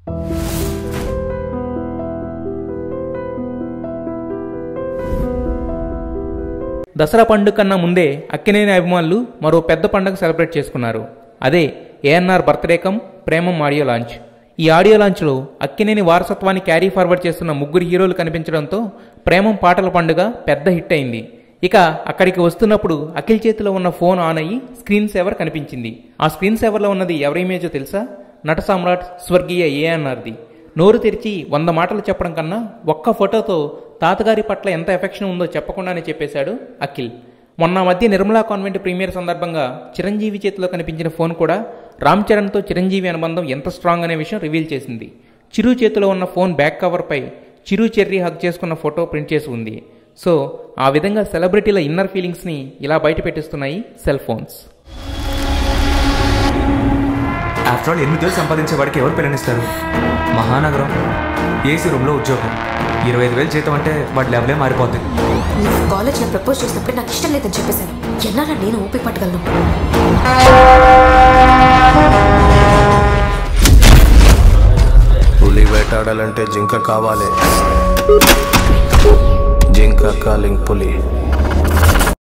దసరా పండుగ కన్నా ముందే అక్కినేని అభిమానులు మరో పెద్ద పండుగ సెలబ్రేట్ చేసుకున్నారు అదే ANR birthday come Premam audio launch ఈ ఆడియో లాంచ్లో అక్కినేని వారసత్వాన్ని క్యారీ ఫార్వర్డ్ చేస్తున్న ముగ్గురు హీరోలు కనిపించడంతో ప్రేమం పాటల పండుగ పెద్ద హిట్ అయింది ఇక అక్కడికి వస్తున్నప్పుడు అఖిల్ చేతిలో ఉన్న ఫోన్ ఆన్ అయ్యి స్క్రీన్ సేవర్ కనిపించింది ఆ స్క్రీన్ సేవర్లో ఉన్నది ఎవరి ఇమేజో తెలుసా నట సామ్రాట్ స్వర్గీయ ఏఎన్ఆర్ది నోరు తెరిచి వంద మాటలు చెప్పడం కన్నా ఒక్క ఫోటోతో తాతగారి పట్ల ఎంత ఎఫెక్షన్ ఉందో చెప్పకుండానే చెప్పేశాడు అఖిల్ మొన్న మధ్య నిర్మలా కాన్వెంట్ ప్రీమియర్ సందర్భంగా చిరంజీవి చేతిలో కనిపించిన ఫోన్ కూడా రామ్ చరణ్తో చిరంజీవి అనుబంధం ఎంత స్ట్రాంగ్ అనే విషయం రివీల్ చేసింది చిరు చేతిలో ఉన్న ఫోన్ బ్యాక్ కవర్పై చిరు చెర్రీ హక్ చేసుకున్న ఫోటో ప్రింట్ చేసి ఉంది సో ఆ విధంగా సెలబ్రిటీల ఇన్నర్ ఫీలింగ్స్ని ఇలా బయట పెట్టిస్తున్నాయి సెల్ ఫోన్స్ ఆఫ్టర్ ఆల్ ఎనిమిది వేలు సంపాదించే వాడికి ఎవరు పిల్లనిస్తారు మహానగరం ఏసీ రూమ్లో ఉద్యోగం ఇరవై ఐదు వేలు జీతం అంటే వాడి లెవెలే మారిపోద్ది నువ్వు కాలేజ్లో ప్రపోజ్ చేసినప్పుడు నాకు ఇష్టం లేదని చెప్పేశాను ఎన్నాళ్ళ నేను ఊపి పట్టగలను పులి వేటాడాలంటే జింక కావాలి జింక కాలింగ్ పులి